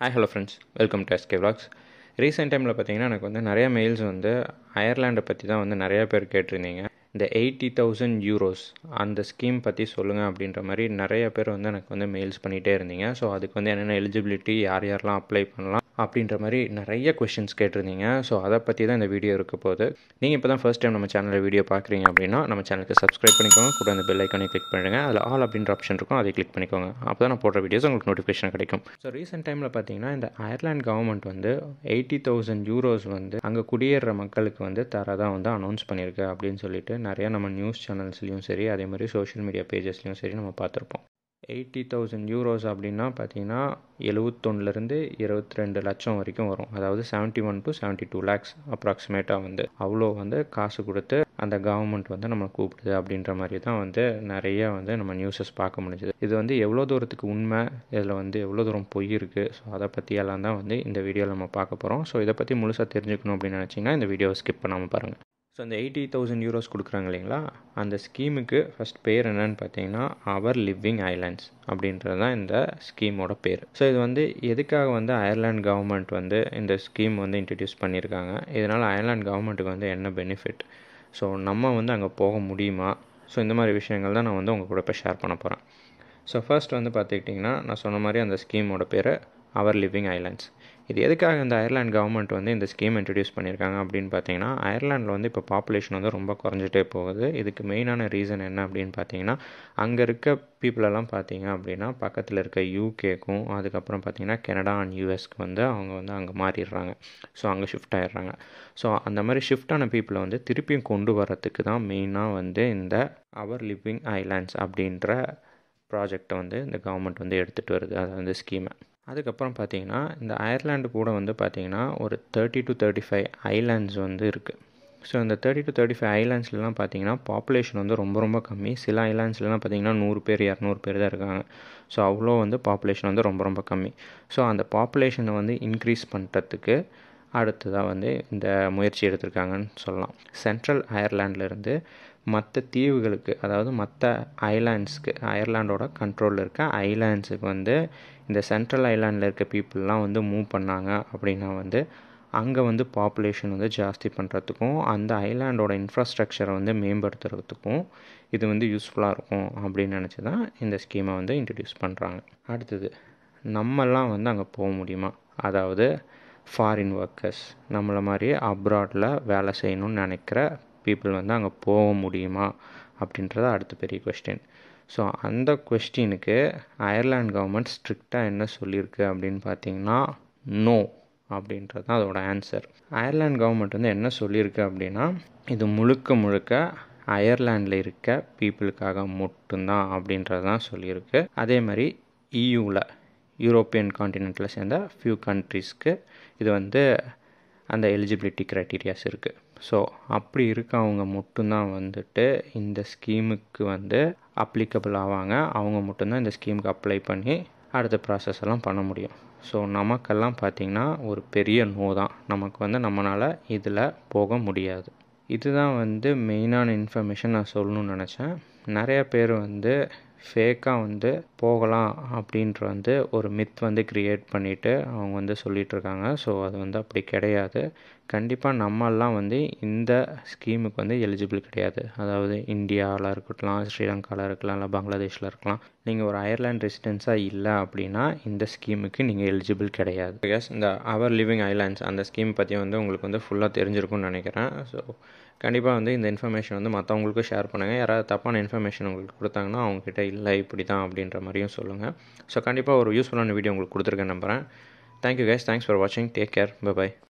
hi hello friends welcome to SK vlogs recent டைமில் பார்த்தீங்கன்னா எனக்கு வந்து நிறைய மெயில்ஸ் வந்து அயர்லாண்டை பற்றி தான் வந்து நிறைய பேர் கேட்டிருந்தீங்க இந்த எயிட்டி தௌசண்ட் யூரோஸ் அந்த ஸ்கீம் பற்றி சொல்லுங்கள் அப்படின்ற மாதிரி நிறைய பேர் வந்து எனக்கு வந்து மெயில்ஸ் பண்ணிகிட்டே இருந்தீங்க ஸோ அதுக்கு வந்து என்னென்ன எலிஜிபிலிட்டி யார் யாரெல்லாம் அப்ளை பண்ணலாம் அப்படின்ற மாதிரி நிறைய கொஷின்ஸ் கேட்டிருந்தீங்க ஸோ அதை பற்றி தான் இந்த வீடியோ இருக்க போகுது நீங்கள் இப்போ தான் ஃபஸ்ட் டைம் நம்ம சேனலில் வீடியோ பார்க்குறீங்க அப்படின்னா நம்ம சேனலுக்கு சப்ஸ்கிரைப் பண்ணிக்கோங்க கூட அந்த பெல் ஐக்கானே கிளிக் பண்ணுங்க அதில் ஆல் அப்படின்ற ஆப்ஷன் இருக்கும் அதை கிளிக் பண்ணிக்கோங்க அப்போ தான் நான் போடுற வீடியோஸ் உங்களுக்கு நோட்டிஃபிகேஷன் கிடைக்கும் ஸோ ரீசெண்ட் டைமில் பார்த்தீங்கன்னா இந்த அயர்லாண்ட் கவர்மெண்ட் வந்து எயிட்டி தௌசண்ட் யூரோஸ் வந்து அங்கே குடியேற மக்களுக்கு வந்து தரதா வந்து அனௌன்ஸ் பண்ணியிருக்கு அப்படின்னு சொல்லிட்டு நிறைய நம்ம நியூஸ் சேனல்ஸ்லையும் சரி அதே மாதிரி சோஷியல் மீடியா பேஜஸ்லையும் சரி நம்ம பார்த்துருப்போம் எயிட்டி தௌசண்ட் யூரோஸ் அப்படின்னா பார்த்தீங்கன்னா எழுவத்தொன்னுலேருந்து இருபத்தி ரெண்டு லட்சம் வரைக்கும் வரும் அதாவது seventy one to seventy two lakhs அப்ராக்சிமேட்டாக வந்து அவ்வளோ வந்து காசு கொடுத்து அந்த கவர்மெண்ட் வந்து நம்மளை கூப்பிடுது அப்படின்ற மாதிரி தான் வந்து நிறைய வந்து நம்ம நியூஸஸ் பார்க்க முடிஞ்சுது இது வந்து எவ்வளோ தூரத்துக்கு உண்மை இதில் வந்து எவ்வளோ தூரம் பொய் இருக்குது ஸோ அதை பற்றியெல்லாம் தான் வந்து இந்த வீடியோவில் நம்ம பார்க்க போகிறோம் ஸோ இதை பற்றி முழுசாக தெரிஞ்சுக்கணும் அப்படின்னு நினச்சிங்கன்னா இந்த வீடியோவை ஸ்கிப் பண்ணாமல் பாருங்கள் ஸோ அந்த எயிட்டி தௌசண்ட் யூரோஸ் கொடுக்குறாங்க இல்லைங்களா அந்த ஸ்கீமுக்கு ஃபஸ்ட் பேர் என்னன்னு பார்த்தீங்கன்னா அவர் லிவிங் ஐலாண்ட்ஸ் அப்படின்றது தான் இந்த ஸ்கீமோட பேர் ஸோ இது வந்து எதுக்காக வந்து அயர்லாண்ட் கவர்மெண்ட் வந்து இந்த ஸ்கீம் வந்து இன்ட்ரடியூஸ் பண்ணியிருக்காங்க இதனால் அயர்லாண்ட் கவர்மெண்ட்டுக்கு வந்து என்ன பெனிஃபிட் ஸோ நம்ம வந்து அங்கே போக முடியுமா ஸோ இந்த மாதிரி விஷயங்கள் தான் நான் வந்து உங்கள் கூட இப்போ ஷேர் பண்ண போகிறேன் ஸோ ஃபர்ஸ்ட் வந்து பார்த்துக்கிட்டிங்கன்னா நான் சொன்ன மாதிரி அந்த ஸ்கீமோட பேர் அவர் லிவிங் ஐலாண்ட்ஸ் இது எதுக்காக இந்த அயர்லாண்ட் கவர்மெண்ட் வந்து இந்த ஸ்கீம் இன்ட்ரடியூஸ் பண்ணியிருக்காங்க அப்படின்னு பார்த்தீங்கன்னா அயர்லாண்டில் வந்து இப்போ பாப்புலேஷன் வந்து ரொம்ப குறைஞ்சிட்டே போகுது இதுக்கு மெயினான ரீசன் என்ன அப்படின்னு பார்த்தீங்கன்னா அங்கே இருக்க பீப்புளெல்லாம் பார்த்தீங்க அப்படின்னா பக்கத்தில் இருக்க யூகேக்கும் அதுக்கப்புறம் பார்த்தீங்கன்னா கனடா அண்ட் யூஎஸ்க்கு வந்து அவங்க வந்து அங்கே மாறிடுறாங்க ஸோ அங்கே ஷிஃப்ட் ஆகிடுறாங்க ஸோ அந்த மாதிரி ஷிஃப்ட் ஆன பீப்புளை வந்து திருப்பியும் கொண்டு வரத்துக்கு தான் மெயினாக வந்து இந்த அவர் லிவிங் ஐலாண்ட்ஸ் அப்படின்ற ப்ராஜெக்டை வந்து இந்த கவர்மெண்ட் வந்து எடுத்துகிட்டு வருது அது வந்து ஸ்கீமை அதுக்கப்புறம் பார்த்தீங்கன்னா இந்த அயர்லாண்டு கூட வந்து பார்த்தீங்கன்னா ஒரு thirty to thirty five islands வந்து இருக்குது ஸோ இந்த தேர்ட்டி டு தேர்ட்டி ஃபைவ் ஐலாண்ட்ஸ்லாம் பார்த்தீங்கன்னா பாப்புலேஷன் வந்து ரொம்ப ரொம்ப கம்மி சில ஐலாண்ட்ஸ்லாம் பார்த்தீங்கன்னா நூறு பேர் இரநூறு பேர் தான் இருக்காங்க ஸோ அவ்வளோ வந்து பாப்புலேஷன் வந்து ரொம்ப ரொம்ப கம்மி ஸோ அந்த பாப்புலேஷனை வந்து இன்க்ரீஸ் பண்ணுறதுக்கு அடுத்ததாக வந்து இந்த முயற்சி எடுத்திருக்காங்கன்னு சொல்லலாம் சென்ட்ரல் அயர்லாண்ட்லேருந்து மற்ற தீவுகளுக்கு அதாவது மற்ற ஐலாண்ட்ஸ்க்கு அயர்லாண்டோட கண்ட்ரோலில் இருக்க ஐலாண்ட்ஸுக்கு வந்து இந்த சென்ட்ரல் ஐலாண்டில் இருக்க பீப்புளெலாம் வந்து மூவ் பண்ணாங்க அப்படின்னா வந்து அங்கே வந்து பாப்புலேஷன் வந்து ஜாஸ்தி பண்ணுறதுக்கும் அந்த ஐலாண்டோட இன்ஃப்ராஸ்ட்ரக்சரை வந்து மேம்படுத்துறதுக்கும் இது வந்து யூஸ்ஃபுல்லாக இருக்கும் அப்படின்னு நினச்சி தான் இந்த ஸ்கீமை வந்து இன்ட்ரடியூஸ் பண்ணுறாங்க அடுத்தது நம்மெல்லாம் வந்து அங்கே போக முடியுமா அதாவது ஃபாரின் ஒர்க்கர்ஸ் நம்மளை மாதிரியே அப்ராடில் வேலை செய்யணும்னு நினைக்கிற பீப்புள் வந்து அங்கே போக முடியுமா அப்படின்றது அடுத்த பெரிய கொஸ்டின் ஸோ அந்த கொஸ்டினுக்கு அயர்லாண்ட் கவர்மெண்ட் ஸ்ட்ரிக்டாக என்ன சொல்லியிருக்கு அப்படின்னு பார்த்தீங்கன்னா நோ அப்படின்றது தான் அதோட ஆன்சர் அயர்லாண்ட் கவர்மெண்ட் வந்து என்ன சொல்லியிருக்கு அப்படின்னா இது முழுக்க முழுக்க அயர்லாண்டில் இருக்க பீப்புளுக்காக மட்டும்தான் அப்படின்றது தான் சொல்லியிருக்கு அதே மாதிரி இயூவில் யூரோப்பியன் காண்டினென்ட்டில் சேர்ந்த ஃபியூ கண்ட்ரீஸ்க்கு இது வந்து அந்த எலிஜிபிலிட்டி க்ரைட்டீரியாஸ் இருக்குது ஸோ அப்படி இருக்கவங்க மட்டும்தான் வந்துட்டு இந்த ஸ்கீமுக்கு வந்து அப்ளிகபிள் ஆவாங்க அவங்க மட்டும்தான் இந்த ஸ்கீமுக்கு அப்ளை பண்ணி அடுத்த ப்ராசஸ் எல்லாம் பண்ண முடியும் ஸோ நமக்கெல்லாம் பார்த்திங்கன்னா ஒரு பெரிய நோ தான் நமக்கு வந்து நம்மளால் இதில் போக முடியாது இதுதான் வந்து மெயினான இன்ஃபர்மேஷன் நான் சொல்லணும்னு நினச்சேன் நிறைய பேர் வந்து ஃபேக்காக வந்து போகலாம் அப்படின்ற வந்து ஒரு மித் வந்து க்ரியேட் பண்ணிவிட்டு அவங்க வந்து சொல்லிகிட்ருக்காங்க ஸோ அது வந்து அப்படி கிடையாது கண்டிப்பாக நம்மெல்லாம் வந்து இந்த ஸ்கீமுக்கு வந்து எலிஜிபிள் கிடையாது அதாவது இந்தியாவில் இருக்கட்டும் ஸ்ரீலங்காவில் இருக்கலாம் இல்லை பங்களாதேஷில் இருக்கலாம் நீங்கள் ஒரு அயர்லாண்ட் ரெசிடென்ஸாக இல்லை அப்படின்னா இந்த ஸ்கீமுக்கு நீங்கள் எலிஜிபிள் கிடையாது பிகாஸ் இந்த அவர் லிவிங் ஐலாண்ட்ஸ் அந்த ஸ்கீம் பற்றி வந்து உங்களுக்கு வந்து ஃபுல்லாக தெரிஞ்சிருக்கும்னு நினைக்கிறேன் ஸோ கண்டிப்பாக வந்து இந்த இன்ஃபர்மேஷன் வந்து மற்றவங்களுக்கும் ஷேர் பண்ணுங்கள் யாராவது தப்பான இன்ஃபர்மேஷன் உங்களுக்கு கொடுத்தாங்கன்னா அவங்கக்கிட்ட இல்லை இப்படி தான் அப்படின்ற மாதிரியும் சொல்லுங்கள் ஸோ கண்டிப்பாக ஒரு யூஸ்ஃபுல்லான வீடியோ உங்களுக்கு கொடுத்துருக்கேன் நம்புகிறேன் தேங்க்யூ கைஸ் தேங்க்ஸ் ஃபார் வாட்சிங் டேக் கேர் பை